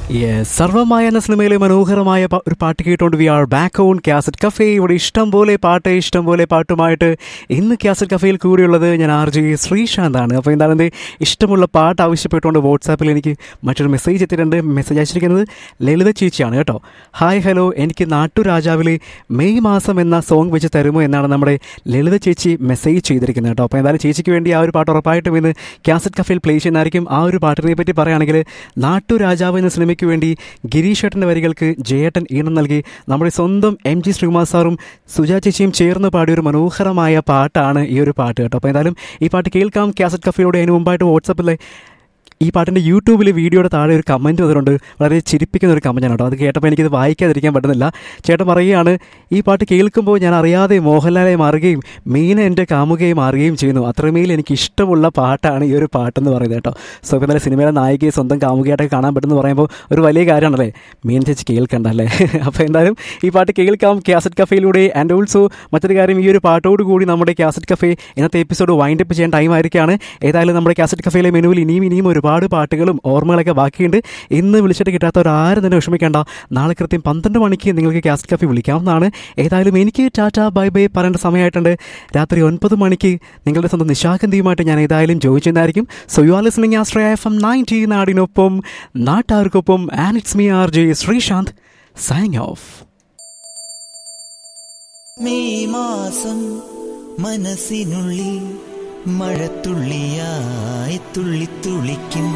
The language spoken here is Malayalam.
Yes, സർവമായ എന്ന സിനിമയിലെ മനോഹരമായ പ- ഒരു പാട്ട് കേട്ടുകൊണ്ട് we are back on cassette cafe ഇവിടെ ഇഷ്ടം പോലെ പാട്ട് ഇഷ്ടം പോലെ പാട്ടുമായിട്ട് ഇന്ന് ക്യാസറ്റ് കഫേയിൽ കൂടിയുള്ളത് ഞാൻ ആർ ജെ ശ്രീശാന്താണ് അപ്പോൾ എന്താണ് എൻ്റെ ഇഷ്ടമുള്ള പാട്ട് ആവശ്യപ്പെട്ടുകൊണ്ട് വാട്സാപ്പിൽ എനിക്ക് മറ്റൊരു മെസ്സേജ് എത്തിയിട്ടുണ്ട് മെസ്സേജ് അയച്ചിരിക്കുന്നത് ലളിത ചേച്ചിയാണ് കേട്ടോ ഹായ് ഹലോ എനിക്ക് നാട്ടുരാജാവിലെ മെയ് മാസം എന്ന സോങ് വെച്ച് തരുമോ എന്നാണ് നമ്മുടെ ലളിത ചേച്ചി മെസ്സേജ് ചെയ്തിരിക്കുന്നത് കേട്ടോ അപ്പോൾ എന്തായാലും ചേച്ചിക്ക് വേണ്ടി ആ ഒരു പാട്ട് ഉറപ്പായിട്ടും ഇന്ന് ക്യാസറ്റ് കഫേയിൽ പ്ലേ ചെയ്യുന്നതായിരിക്കും ആ ഒരു പാട്ടിനെ പറ്റി പറയുകയാണെങ്കിൽ നാട്ടുരാജാവ് എന്ന സിനിമയ്ക്ക് വേണ്ടി ഗിരീഷ് ഏട്ടൻ്റെ വരികൾക്ക് ജയേട്ടൻ ഈണം നൽകി നമ്മുടെ സ്വന്തം എം ജി ശ്രീകുമാർ സാറും സുജാ ചേച്ചിയും ചേർന്ന് പാടിയ ഒരു മനോഹരമായ പാട്ടാണ് ഈ ഒരു പാട്ട് കേട്ടോ അപ്പോൾ എന്തായാലും ഈ പാട്ട് കേൾക്കാം ക്യാസറ്റ് കഫേയോടെ അതിന് മുമ്പായിട്ട് വാട്സപ്പിലെ ഈ പാട്ടിൻ്റെ യൂട്യൂബിൽ വീഡിയോയുടെ താഴെ ഒരു കമൻറ്റ് വന്നിട്ടുണ്ട് വളരെ ചിരിപ്പിക്കുന്ന ഒരു കമൻറ്റാണ് കേട്ടോ അത് കേട്ടപ്പോൾ എനിക്കിത് വായിക്കാതിരിക്കാൻ പറ്റുന്നില്ല ചേട്ടൻ പറയുകയാണ് ഈ പാട്ട് കേൾക്കുമ്പോൾ ഞാൻ അറിയാതെ മോഹൻലാലെ മാറുകയും മീന എൻ്റെ കാമുകയെ മാറുകയും ചെയ്യുന്നു അത്രമേൽ എനിക്ക് ഇഷ്ടമുള്ള പാട്ടാണ് ഈ ഒരു പാട്ടെന്ന് പറയുന്നത് കേട്ടോ സോ ഇപ്പോൾ നല്ല സിനിമയിലെ നായികയെ സ്വന്തം കാമുകയായിട്ടൊക്കെ കാണാൻ പറ്റുമെന്ന് പറയുമ്പോൾ ഒരു വലിയ കാര്യമാണല്ലേ മീൻ ചേച്ചി കേൾക്കണ്ട അല്ലേ അപ്പോൾ എന്തായാലും ഈ പാട്ട് കേൾക്കാം ക്യാസറ്റ് കഫേയിലൂടെ ആൻഡ് ഓൾസോ മറ്റൊരു കാര്യം ഈ ഒരു പാട്ടോട് കൂടി നമ്മുടെ ക്യാസറ്റ് കഫേ ഇന്നത്തെ എപ്പിസോഡ് വൈൻഡ് അപ്പ് ചെയ്യാൻ ടൈം ആയിരിക്കുകയാണ് ഏതായാലും നമ്മുടെ ക്യാസറ്റ് കഫേയിലെ മെനുവിൽ ഇനിയും ഇനിയും ഒരുപാട് പാട്ടുകളും ഓർമ്മകളൊക്കെ ബാക്കിയുണ്ട് ഇന്ന് വിളിച്ചിട്ട് കിട്ടാത്തവരാരും തന്നെ വിഷമിക്കേണ്ട നാളെ കൃത്യം പന്ത്രണ്ട് മണിക്ക് നിങ്ങൾക്ക് ക്യാസറ്റ് കഫേ വിളിക്കാവുന്നതാണ് ഏതായാലും എനിക്ക് ടാറ്റ ബൈ ബൈ പറയേണ്ട സമയമായിട്ടുണ്ട് രാത്രി ഒൻപത് മണിക്ക് നിങ്ങളുടെ സ്വന്തം നിശാഗന്ധിയുമായിട്ട് ഞാൻ ഏതായാലും ചോദിച്ചതായിരിക്കും so you are listening Ashraya F M ninety നാടിനൊപ്പം നാട്ടാർക്കൊപ്പം and it's me R J Sreesanth signing off May മാസം മനസ്സിനുള്ളിൽ മഴത്തുള്ളിയായി തുള്ളിത്തുള്ളിക്കും